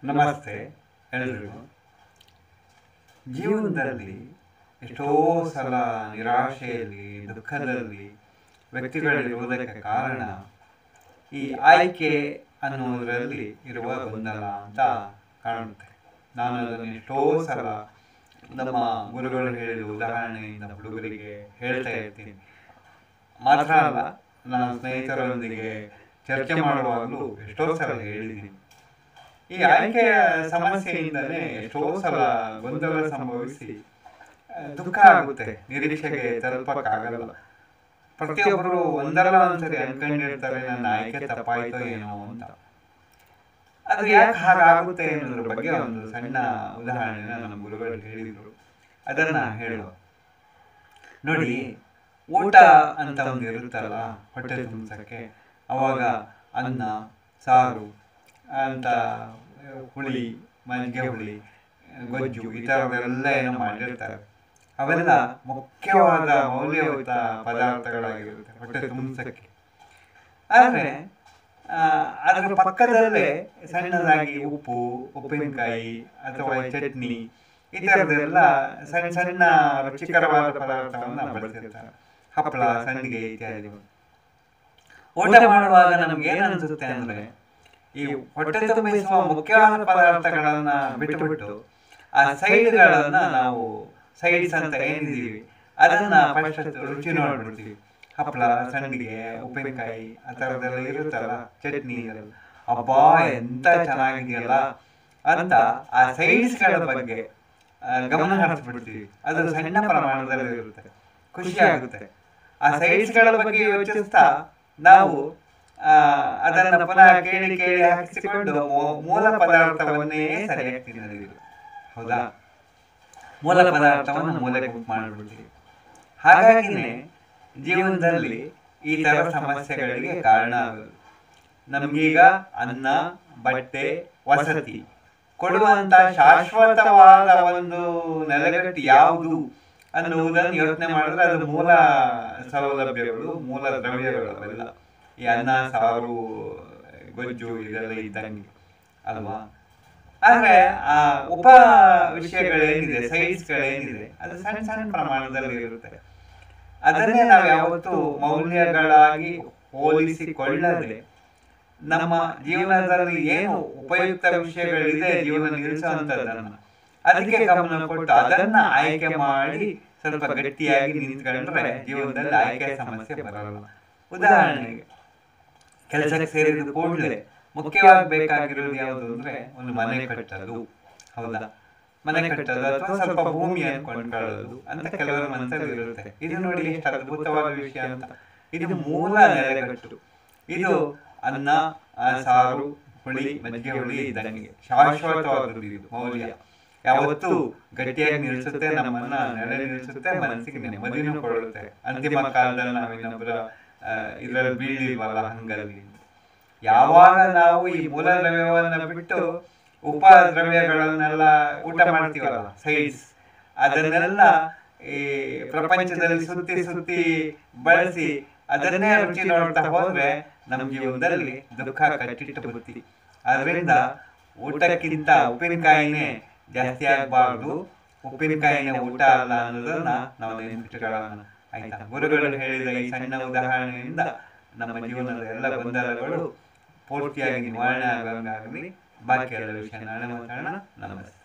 ನಮಸ್ತೆ ಎಲ್ರಿಗೂ ಜೀವನದಲ್ಲಿ ಎಷ್ಟೋ ಸಲ ನಿರಾಶೆಯಲ್ಲಿ ದುಃಖದಲ್ಲಿ ವ್ಯಕ್ತಿಗಳಿರುವುದಕ್ಕೆ ಕಾರಣ ಈ ಆಯ್ಕೆ ಅನ್ನೋದರಲ್ಲಿ ಇರುವ ಗೊಂದಲ ಅಂತ ಕಾಣುತ್ತೆ ನಾನು ಅದನ್ನು ಎಷ್ಟೋ ಸಲ ನಮ್ಮ ಗುರುಗಳು ಹೇಳಿದ ಉದಾಹರಣೆಯಿಂದ ಹುಡುಗರಿಗೆ ಹೇಳ್ತಾ ಇರ್ತೀನಿ ಮಾತ್ರ ಅಲ್ಲ ನಾನು ಸ್ನೇಹಿತರೊಂದಿಗೆ ಚರ್ಚೆ ಮಾಡುವಾಗಲೂ ಎಷ್ಟೋ ಸಲ ಹೇಳಿದ್ದೀನಿ ಈ ಆಯ್ಕೆಯ ಸಮಸ್ಯೆಯಿಂದಲೇ ಎಷ್ಟೋ ಸಲ ಗೊಂದಲ ಸಂಭವಿಸಿ ಆ, ದುಃಖ ಆಗುತ್ತೆ ನಿರೀಕ್ಷೆಗೆ ತಲುಪಕ್ಕಾಗಲ್ಲ ಪ್ರತಿಯೊಬ್ಬರು ಒಂದಲ್ಲ ಒಂದ್ಸರಿ ಅನ್ಕೊಂಡಿರ್ತಾರೆ ನನ್ನ ಆಯ್ಕೆ ತಪ್ಪಾಯ್ತೋ ಏನೋ ಅಂತ ಅದು ಯಾಕೆ ಹಾಗಾಗುತ್ತೆ ಅನ್ನೋದ್ರ ಬಗ್ಗೆ ಒಂದು ಸಣ್ಣ ಉದಾಹರಣೆನ ನಮ್ಮ ಗುರುಗಳು ಹೇಳಿದ್ರು ಅದನ್ನ ಹೇಳುವ ನೋಡಿ ಊಟ ಅಂತ ಒಂದು ಇರುತ್ತಲ್ಲ ಹೊಟ್ಟೆ ತುಂಬಸಕ್ಕೆ ಅವಾಗ ಅನ್ನ ಸಾರು ಅಂತ ಹುಳಿ ಮಜ್ಜಿಗೆ ಹುಳಿ ಗೊಜ್ಜು ಈ ಥರದ್ದೆಲ್ಲ ಏನೋ ಮಾಡಿರ್ತಾರೆ ಅವೆಲ್ಲ ಮುಖ್ಯವಾದ ಮೌಲ್ಯಯುತ ಪದಾರ್ಥಗಳಾಗಿರುತ್ತೆ ಹೊಟ್ಟೆ ತುಂಬಸಕ್ಕೆ ಆದರೆ ಅದರ ಪಕ್ಕದಲ್ಲೇ ಸಣ್ಣದಾಗಿ ಉಪ್ಪು ಉಪ್ಪಿನಕಾಯಿ ಅಥವಾ ಚಟ್ನಿ ಈ ಥರದ್ದೆಲ್ಲ ಸಣ್ಣ ಸಣ್ಣ ರುಚಿಕರವಾದ ಪದಾರ್ಥವನ್ನು ಬಳಸಿರ್ತಾರೆ ಹಪ್ಪಳ ಸಂಡಿಗೆ ಇತ್ಯಾದಿಗಳು ಊಟ ಮಾಡುವಾಗ ನಮ್ಗೆ ಏನ್ ಅನ್ಸುತ್ತೆ ಅಂದ್ರೆ ಈ ಹೊಟ್ಟೆ ತುಂಬಿಸುವ ಮುಖ್ಯವಾದ ಪದಾರ್ಥಗಳನ್ನ ಬಿಟ್ಟುಬಿಟ್ಟು ಆ ಸೈಡ್ಗಳನ್ನ ನಾವು ಸೈಡ್ಸ್ ಅಂತ ಏನಿದೀವಿ ಅದನ್ನ ಫಸ್ಟ್ ರುಚಿ ನೋಡ್ಬಿಡ್ತೀವಿ ಹಪ್ಪಳ ಸಂಡಿಗೆ ಉಪ್ಪಿನಕಾಯಿ ಆ ಥರದ್ದೆಲ್ಲ ಇರುತ್ತಲ್ಲ ಚಟ್ನಿ ಇದೆಲ್ಲ ಅಬ್ಬಾ ಎಂತ ಚೆನ್ನಾಗಿದೆಯಲ್ಲ ಅಂತ ಆ ಸೈಡ್ಸ್ಗಳ ಬಗ್ಗೆ ಆ, ಗಮನ ಹರಿಸ್ಬಿಡ್ತೀವಿ ಅದು ಸಣ್ಣ ಪ್ರಮಾಣದಲ್ಲಿ ಇರುತ್ತೆ ಖುಷಿ ಆಗುತ್ತೆ ಆ ಸೈಡ್ಸ್ಗಳ ಬಗ್ಗೆ ಯೋಚಿಸ್ತಾ ನಾವು ಆ, ಅದನ್ನ ಪುನಃ ಕೇಳಿ ಕೇಳಿ ಹಾಕಿಸಿಕೊಂಡು ಮೂ- ಮೂಲ ಪದಾರ್ಥವನ್ನೇ ಸರಿಯಾಗಿ ತಿನ್ನದಿರು ಹೌದಾ ಮೂಲ ಪದಾರ್ಥವನ್ನು ಮೂಲೆಗೆ ಮಾಡಿಬಿಡ್ತೀವಿ ಹಾಗಾಗಿನೇ ಜೀವನದಲ್ಲಿ ಈ ತರ ಸಮಸ್ಯೆಗಳಿಗೆ ಕಾರಣ ಆಗೋದು ನಮ್ಗೀಗ ಅನ್ನ ಬಟ್ಟೆ ವಸತಿ ಕೊಡುವಂತ ಶಾಶ್ವತವಾದ ಒಂದು ನೆಲೆಗಟ್ಟು ಯಾವುದು ಅನ್ನುವುದನ್ನು ಯೋಚನೆ ಮಾಡಿದ್ರೆ ಅದು ಮೂಲ ಸೌಲಭ್ಯಗಳು ಮೂಲ ದ್ರವ್ಯಗಳು ಅವೆಲ್ಲ ಈ ಅನ್ನ ಸಾರು ಗೊಜ್ಜು ಇದೆಲ್ಲ ಇದ್ದಂಗೆ ಅಲ್ವಾ ಆದ್ರೆ ಆ ಉಪ ವಿಷಯಗಳೇನಿದೆ ಸೈಡ್ಸ್ಗಳೇನಿದೆ ಅದು ಸಣ್ಣ ಸಣ್ಣ ಪ್ರಮಾಣದಲ್ಲಿ ಇರುತ್ತೆ ಅದನ್ನೇ ನಾವು ಯಾವತ್ತೂ ಮೌಲ್ಯಗಳಾಗಿ ಹೋಲಿಸಿಕೊಳ್ಳದೆ ನಮ್ಮ ಜೀವನದಲ್ಲಿ ಏನು ಉಪಯುಕ್ತ ವಿಷಯಗಳಿದೆ ಜೀವನ ನಿಲ್ಲಿಸುವಂತದ್ದನ್ನ ಅದಕ್ಕೆ ಗಮನ ಕೊಟ್ಟು ಅದನ್ನ ಆಯ್ಕೆ ಮಾಡಿ ಸ್ವಲ್ಪ ಗಟ್ಟಿಯಾಗಿ ನಿಂತ್ಕೊಂಡ್ರೆ ಜೀವನದಲ್ಲಿ ಆಯ್ಕೆ ಸಮಸ್ಯೆ ಬರಲ್ಲ ಉದಾಹರಣೆಗೆ ಕೆಲಸಕ್ಕೆ ಸೇರಿದ ಕೂಡಲೇ ಮುಖ್ಯವಾಗಿ ಬೇಕಾಗಿರೋದು ಯಾವುದು ಅಂದ್ರೆ ಒಂದು ಮನೆ ಕಟ್ಟೋದು ಹೌದಾ ಮನೆ ಕಟ್ಟೋದು ಅಥವಾ ಸ್ವಲ್ಪ ಭೂಮಿಯನ್ನು ಕೊಂಡ್ಕೊಳ್ಳೋದು ಅಂತ ಕೆಲವರ ಮನಸ್ಸಲ್ಲಿ ಇರುತ್ತೆ ಇದು ನೋಡಿ ಎಷ್ಟು ಅದ್ಭುತವಾದ ವಿಷಯ ಅಂತ ಇದು ಮೂಲ ನೆಲೆಗಟ್ಟು ಇದು ಅನ್ನ ಆ, ಸಾರು ಹುಳಿ ಮಜ್ಜಿಗೆ ಹುಳಿ ಇದ್ದಂಗೆ ಶಾಶ್ವತವಾದದ್ದು ಇದು ಮೌಲ್ಯ ಯಾವತ್ತೂ ಗಟ್ಟಿಯಾಗಿ ನಿಲ್ಲಿಸುತ್ತೆ ನಮ್ಮನ್ನ ನೆಲೆ ನಿಲ್ಲಿಸುತ್ತೆ ಮನಸ್ಸಿಗೆ ನೆಮ್ಮದಿನೂ ಕೊಡುತ್ತೆ ಅಂತಿಮ ಕಾಲದಲ್ಲಿ ನಾವು ಇನ್ನೊಬ್ಬರ ಇದರಲ್ಲಿ ಬೀಳಿಲ್ವಲ್ಲ ಹಂಗಲ್ಲಿ ಯಾವಾಗ ನಾವು ಈ ಮೂಲ ದ್ರವ್ಯವನ್ನ ಬಿಟ್ಟು ಉಪ ದ್ರವ್ಯಗಳನ್ನೆಲ್ಲ ಊಟ ಮಾಡ್ತೀವಲ್ಲ ಸೈಡ್ಸ್ ಅದನ್ನೆಲ್ಲ ಈ ಪ್ರಪಂಚದಲ್ಲಿ ಸುತ್ತಿ ಸುತ್ತಿ ಬಳಸಿ ಅದನ್ನೇ ರುಚಿ ನೋಡ್ತಾ ಹೋದ್ರೆ ನಮ್ಮ ಜೀವನದಲ್ಲಿ ದುಃಖ ಕಟ್ಟಿಟ್ಟು ಬುತ್ತಿ ಅದರಿಂದ ಊಟಕ್ಕಿಂತ ಉಪ್ಪಿನಕಾಯಿನೇ ಜಾಸ್ತಿ ಆಗಬಾರ್ದು ಉಪ್ಪಿನಕಾಯಿನೇ ಊಟ ಅಲ್ಲ ಅನ್ನೋದನ್ನ ನಾವು ನೆನಪಿಟ್ಟುಕೊಳ್ಳೋಣ ಆಯ್ತಾ ಗುರುಗಳು ಹೇಳಿದ ಈ ಸಣ್ಣ ಉದಾಹರಣೆಯಿಂದ ನಮ್ಮ ಜೀವನದ ಎಲ್ಲ ಗೊಂದಲಗಳು ಪೂರ್ತಿಯಾಗಿ ನಿವಾರಣೆ ಆಗಂಗಾಗಲಿ ಬಾಕಿ ಎಲ್ಲ ವಿಷಯ ನಾಳೆ ಮಾತಾಡೋಣ ನಮಸ್ತೆ